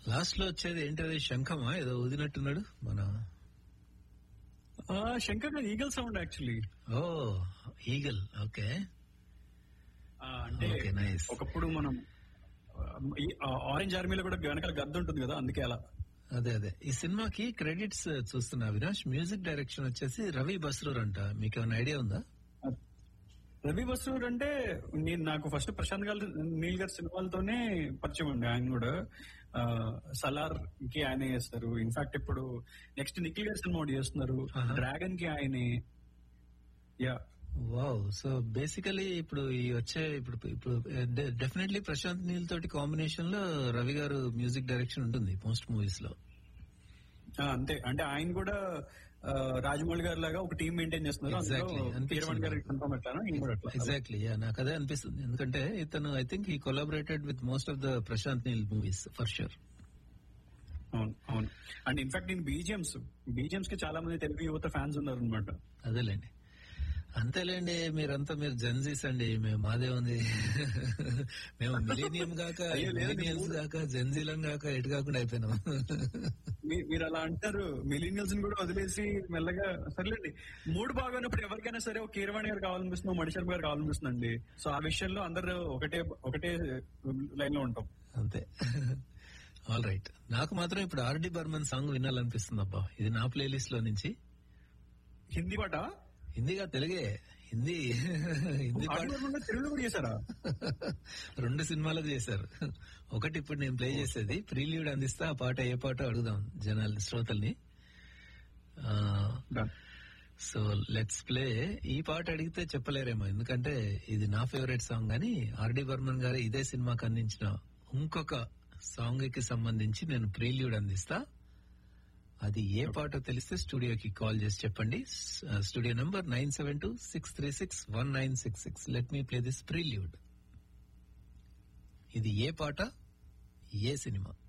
Last లో వచ్చేది ఏంటది శంఖమా ఏదో ఊదినట్టున్నాడు మన ఆ, శంకర్ గారు ఈగల్ సౌండ్ యాక్చువల్లీ ఓ ఈగల్ ఓకే అంటే Okay, nice. ఒకప్పుడు మనం ఆరెంజ్ ఆర్మీలో కూడా వెనకాల గద్ద ఉంటుంది కదా అందుకే అలా అదే అదే ఈ సినిమాకి క్రెడిట్స్ చూస్తున్నా అవినాష్ మ్యూజిక్ డైరెక్షన్ వచ్చేసి రవి బస్రూర్ అంట మీకు ఏమైనా ఐడియా ఉందా రవి బసూర్ అంటే నేను నాకు ఫస్ట్ ప్రశాంత్ గారు నీల్ గారి సినిమాలతోనే పరిచయం అండి ఆయన కూడా ఆ, సలార్ కి ఆయనే చేస్తారు ఇన్ఫాక్ట్ ఇప్పుడు నెక్స్ట్ నిఖిల్ గారి సినిమా ఒకటి చేస్తున్నారు ఆహా. డ్రాగన్ కి ఆయనే యా వావ్ సో బేసికలీ ఇప్పుడు ఈ వచ్చే ఇప్పుడు ఇప్పుడు డెఫినెట్లీ ప్రశాంత్ నీల్ తోటి కాంబినేషన్ లో రవి గారు మ్యూజిక్ డైరెక్షన్ ఉంటుంది మోస్ట్ మూవీస్ లో ఆ, అంతే అంటే ఆయన కూడా ఆ, రాజమౌళి గారి లాగా ఒక టీం మెయింటైన్ చేస్తున్నారు Exactly. అందులో అనిపించింది కీరవాణి గారి నాకు. కన్ఫర్మ్ ఎట్లానో ఈయన కూడా అట్లా ఎగ్జాక్ట్లీ నాకు అదే అనిపిస్తుంది ఎందుకంటే ఇతను ఐ థింక్ ఈ collaborated with most of the Prashanth Neel movies for sure అవును అవును అండ్ ఇన్ఫాక్ట్ నేను బీజిఎంస్ బీజిఎంస్ కి చాలా మంది తెలుగు యువత ఫ్యాన్స్ ఉన్నారు అనమాట అదేలేండి అంతేలేండి మీరంతా మీరు జెన్జీస్ అండి మేము మాదే ఉంది మేము మిలీనియం గాక అయ్యో, లేదండి, మిలీనియల్స్ మూడు- గాక జెన్జీలం గాక ఎటు కాకుండా అయిపోయినాం మీరు అలా అంటారు మిలీనియల్స్ కూడా వదిలేసి మెల్లగా సర్లేండి మూడు బాగున్నప్పుడు ఎవరికైనా సరే ఒక కీరవాణి గారు కావాలనిపిస్తుంది మణిశర్మ గారు కావాలనిపిస్తుందండి సో ఆ విషయంలో అందరూ ఒకటే ఒకటే లైన్ లో ఉంటాం అంతే ఆల్ రైట్ నాకు మాత్రం ఇప్పుడు ఆర్డి బర్మన్ సాంగ్ వినాలనిపిస్తుంది అబ్బా ఇది నా ప్లేలిస్ట్ లో నుంచి హిందీ పాట హిందీగా తెలుగే హిందీ హిందీ పాట ఆడియో తెలుగులో కూడా చేశారా రెండు సినిమాలకు చేశారు ఒకటి ఇప్పుడు నేను ప్లే చేసేది ప్రీల్యూడ్ అందిస్తా ఆ పాట ఏ పాట అడుగుదాం జనాలు శ్రోతల్ని Done. సో లెట్స్ ప్లే ఈ పాట అడిగితే చెప్పలేరేమో ఎందుకంటే ఇది నా ఫేవరెట్ సాంగ్ అని ఆర్డి బర్మన్ గారు ఇదే సినిమాకి అందించిన ఇంకొక సాంగ్ కి సంబంధించి నేను ప్రీల్యూడ్ అందిస్తా అది ఏ పాట తెలిస్తే స్టూడియోకి కాల్ చేసి చెప్పండి studio number nine seven two six three six one nine six six let me play this prelude ఇది ఏ పాట ఏ సినిమా